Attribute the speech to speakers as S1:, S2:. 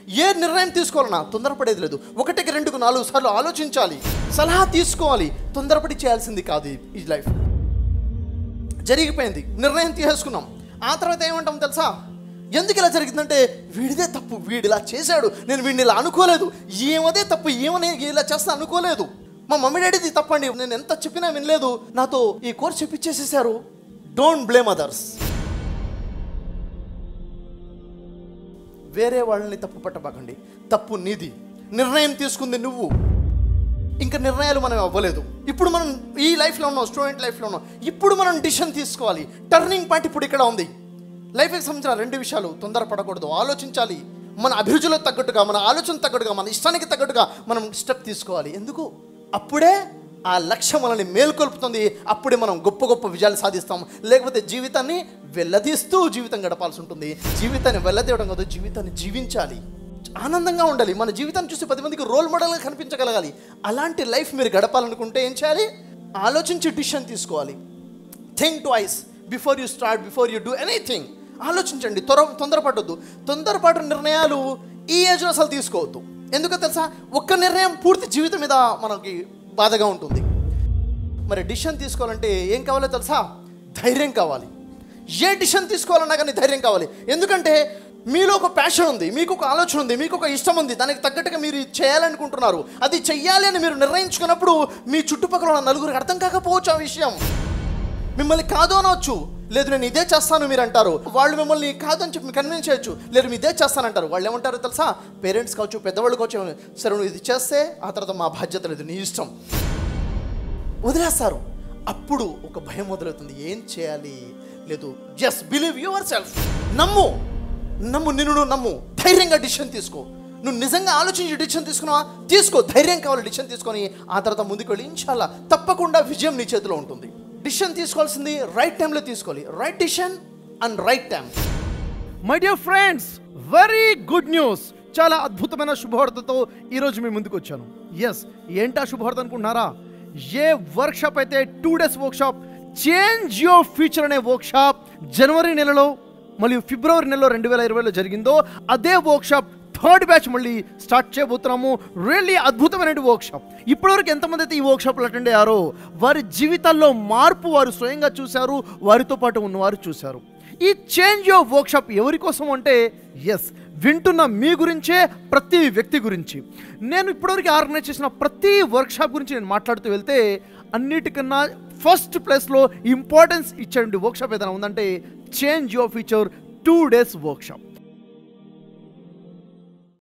S1: ఏ నిర్ణయం తీసుకోవాలన్నా తొందరపడేది లేదు ఒకటికి రెండుకు నాలుగు సార్లు ఆలోచించాలి సలహా తీసుకోవాలి తొందరపడి చేయాల్సింది కాదు ఈ- ఈ లైఫ్ జరిగిపోయింది నిర్ణయం తీసేసుకున్నాం ఆ తర్వాత ఏమంటాం తెలుసా ఎందుకు ఇలా జరిగిందంటే వీడిదే తప్పు వీడు ఇలా చేశాడు నేను వీడిని ఇలా అనుకోలేదు ఏమదే తప్పు ఏమని ఇలా చేస్తా అనుకోలేదు మా మమ్మీ డాడీది తప్పండి నేను ఎంత చెప్పినా వినలేదు నాతో ఈ కోర్స్ చెప్పించేసేసారు డోంట్ బ్లేమ్ అదర్స్ వేరే వాళ్ళని తప్పు పట్టబాకండి తప్పు నీది నిర్ణయం తీసుకుంది నువ్వు ఇంకా నిర్ణయాలు మనం అవ్వలేదు ఇప్పుడు మనం ఈ లైఫ్లో ఉన్నాం స్టూడెంట్ లైఫ్లో ఉన్నాం ఇప్పుడు మనం డిసిషన్ తీసుకోవాలి టర్నింగ్ పాయింట్ ఇప్పుడు ఇక్కడ ఉంది లైఫ్కి సంబంధించిన రెండు విషయాలు తొందరపడకూడదు ఆలోచించాలి మన అభిరుచులకు తగ్గట్టుగా మన ఆలోచన తగ్గట్టుగా మన ఇష్టానికి తగ్గట్టుగా మనం స్టెప్ తీసుకోవాలి ఎందుకు అప్పుడే ఆ లక్ష్యం మనల్ని మేల్కొల్పుతుంది అప్పుడే మనం గొప్ప గొప్ప విజయాలు సాధిస్తాం లేకపోతే జీవితాన్ని వెళ్ళదీస్తూ జీవితం గడపాల్సి ఉంటుంది జీవితాన్ని వెళ్ళదీయడం కాదు జీవితాన్ని జీవించాలి ఆనందంగా ఉండాలి మన జీవితాన్ని చూసి పది మందికి రోల్ మోడల్గా కనిపించగలగాలి అలాంటి లైఫ్ మీరు గడపాలనుకుంటే ఏం చేయాలి ఆలోచించి డిసిషన్ తీసుకోవాలి think twice before you start before you do anything ఆలోచించండి త్వర తొందరపడొద్దు తొందరపాటు నిర్ణయాలు ఈ ఏజ్లో అసలు తీసుకోవద్దు ఎందుకో తెలుసా ఒక్క నిర్ణయం పూర్తి జీవితం మీద మనకి బాధగా ఉంటుంది మరి డిసిషన్ తీసుకోవాలంటే ఏం కావాలో తెలుసా ధైర్యం కావాలి ఏ డిసిషన్ తీసుకోవాలన్నా కానీ ధైర్యం కావాలి ఎందుకంటే మీలో ఒక ప్యాషన్ ఉంది మీకు ఒక ఆలోచన ఉంది మీకు ఒక ఇష్టం ఉంది దానికి తగ్గట్టుగా మీరు ఇది చేయాలనుకుంటున్నారు అది చెయ్యాలి అని మీరు నిర్ణయించుకున్నప్పుడు మీ చుట్టుపక్కల ఉన్న నలుగురికి అర్థం కాకపోవచ్చు ఆ విషయం మిమ్మల్ని కాదు అనవచ్చు లేదు నేను ఇదే చేస్తాను మీరు అంటారు వాళ్ళు మిమ్మల్ని కాదు అని చెప్పి కన్విన్స్ చేయొచ్చు లేదు మీరు ఇదే చేస్తానంటారు వాళ్ళు ఏమంటారు తెలుసా పేరెంట్స్ కావచ్చు పెద్దవాళ్ళు కావచ్చు ఏమని, సరే నువ్వు ఇది చేస్తే ఆ తర్వాత మా బాధ్యత లేదు నీ ఇష్టం వదిలేస్తారు అప్పుడు ఒక భయం మొదలవుతుంది ఏం చేయాలి లేదు జస్ట్ బిలీవ్ యువర్ సెల్ఫ్ నమ్ము నమ్ము నిన్ను నువ్వు నమ్ము ధైర్యంగా డిసిషన్ తీసుకో నువ్వు నిజంగా ఆలోచించి డిసిషన్ తీసుకున్నావా తీసుకో ధైర్యం కావాలి డిసిషన్ తీసుకొని ఆ తర్వాత ముందుకు వెళ్ళి ఇన్షాల్లా తప్పకుండా విజయం నీ చేతిలో ఉంటుంది డిసిషన్ తీసుకోవాల్సింది రైట్ టైంలో తీసుకోవాలి right decision and right time
S2: my dear friends very good news చాలా అద్భుతమైన శుభవార్తతో ఈరోజు మీ ముందుకు వచ్చాను ఎస్ ఏంటా శుభవార్త అనుకుంటున్నారా ఏ వర్క్షాప్ అయితే two days workshop change your future అనే వర్క్షాప్ జనవరి నెలలో మరియు ఫిబ్రవరి నెలలో రెండు వేల ఇరవైలో జరిగిందో అదే వర్క్షాప్ థర్డ్ బ్యాచ్ మళ్ళీ స్టార్ట్ చేయబోతున్నాము రియల్లీ అద్భుతమైన వర్క్షాప్ ఇప్పటివరకు ఎంతమంది అయితే ఈ వర్క్షాప్లు అటెండ్ అయ్యారో వారి జీవితాల్లో మార్పు వారు స్వయంగా చూశారు వారితో పాటు ఉన్నవారు చూశారు ఈ చేంజ్ ఆఫ్ వర్క్షాప్ ఎవరి కోసం అంటే ఎస్ వింటున్న మీ గురించే ప్రతి వ్యక్తి గురించి నేను ఇప్పటివరకు ఆర్గనైజ్ చేసిన ప్రతి వర్క్షాప్ గురించి నేను మాట్లాడుతూ వెళ్తే అన్నిటికన్నా ఫస్ట్ ప్లేస్లో ఇంపార్టెన్స్ ఇచ్చే వర్క్షాప్ ఏదైనా ఉందంటే change your future two days workshop